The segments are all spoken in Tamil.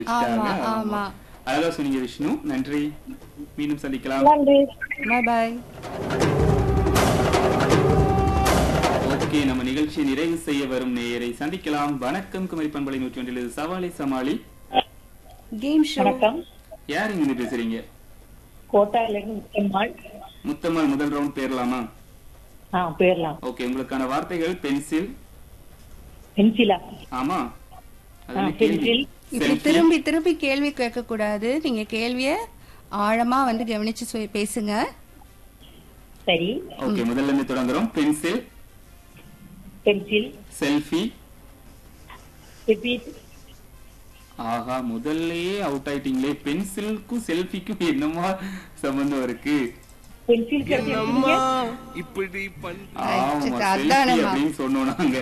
ஆமா, வச்சுட்டாங்க. ஆமா. அழகா சொன்னீங்க விஷ்ணு நன்றி மீண்டும் சந்திக்கலாம் நன்றி பாய் பாய் ஓகே நம்ம நிகழ்ச்சியை நிறைவு செய்ய வரும் நேயரை சந்திக்கலாம் வணக்கம் குமரி பண்பலை நூற்றி ஒன்றில் இது சவாலை சமாளி கேம் ஷோ வணக்கம் யார் இங்க பேசுறீங்க கோட்டாயிலிருந்து முத்தம்மாள் முத்தம்மாள் முதல் ரவுண்ட் பேரலாமா ஆ போயிடலாம் ஓகே உங்களுக்கான வார்த்தைகள் பென்சில் பென்சிலா ஆமா அது ஆ, என்ன கேள்வி? பென்சில். இப்படி Selfie. திரும்பி திரும்பி கேள்வி கேட்க கூடாது நீங்க கேள்விய ஆழமா வந்து கவனிச்சு சொ- பேசுங்க சரி ஓகே முதல்ல இருந்து தொடங்குறோம் பென்சில் பென்சில் செல்ஃபி ரிப்பீட் ஆஹா முதல்லயே அவுட் ஆயிட்டீங்களே பென்சிலுக்கும் செல்ஃபிக்கும் என்னமா சம்பந்தம் இருக்கு பென்சில் என்னம்மா இப்படி பண் ஆமா அச்சச்சோ, செல்ஃபி அதானேம்மா. அப்படின்னு சொன்னோம் நாங்க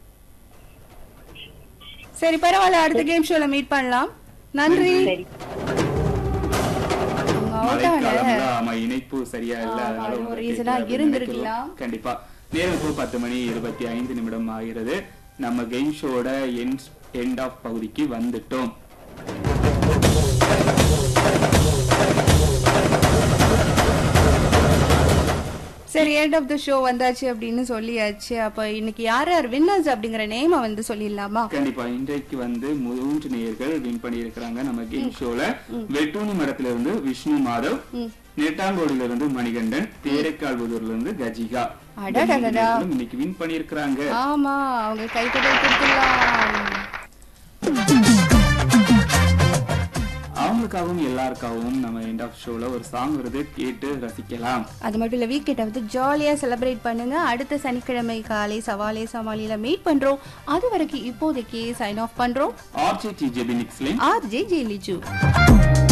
சரி பரவாயில்ல அடுத்த கேம் ஷோல மீட் பண்ணலாம் நன்றி சரி அவங்க out மழைக்காலம்ல ஆகல. ஆமா இணைப்பு சரியா இல்ல ஆமா, அதனால அது ஒரு உங்களுக்கு reason ஆ கேட்கல இருந்திருக்கலாம். அப்படின்னு கண்டிப்பா நேரம் இப்போ பத்து மணி இருபத்தி ஐந்து நிமிடம் ஆகிறது நம்ம கேம் ஷோட எண்ட் எண்ட் ஆஃப் பகுதிக்கு வந்துட்டோம் சரி எண்ட் ஆஃப் த ஷோ வந்தாச்சு அப்படின்னு சொல்லியாச்சு அப்ப இன்னைக்கு யார் யார் வின்னர்ஸ் அப்படிங்கிற நேம வந்து சொல்லிடலாமா கண்டிப்பா இன்றைக்கு வந்து மூன்று நேயர்கள் வின் பண்ணி இருக்கிறாங்க நம்ம கேம் ஷோல வெட்டூனி மரத்துல இருந்து விஷ்ணு மாதவ் ம். நெட்டாங்கோடில இருந்து மணிகண்டன் தேரைக்கால்புதூர்ல இருந்து கஜிகா இந்த அடடடடா. மூன்று நேயர்களும் இன்னைக்கு வின் பண்ணியிருக்கிறாங்க ஆமா அவங்க கைத்தட்டல் கொடுத்துடலாம் அவங்களுக்காகவும் எல்லாருக்காகவும் நம்ம எண்ட் ஆஃப் ஷோல ஒரு சாங் வருது கேட்டு ரசிக்கலாம் அது மட்டும் இல்ல வீக்கெட்டை வந்து ஜாலியா செலிப்ரேட் பண்ணுங்க அடுத்த சனிக்கிழமை காலை சவாலே சமாளியில மீட் பண்றோம் அது வரைக்கும் இப்போதைக்கு சைன் ஆஃப் பண்றோம் ஆர்ஜே டி ஜெபினிக்ஸ்லின் ஆர் ஜே ஜே லிஜு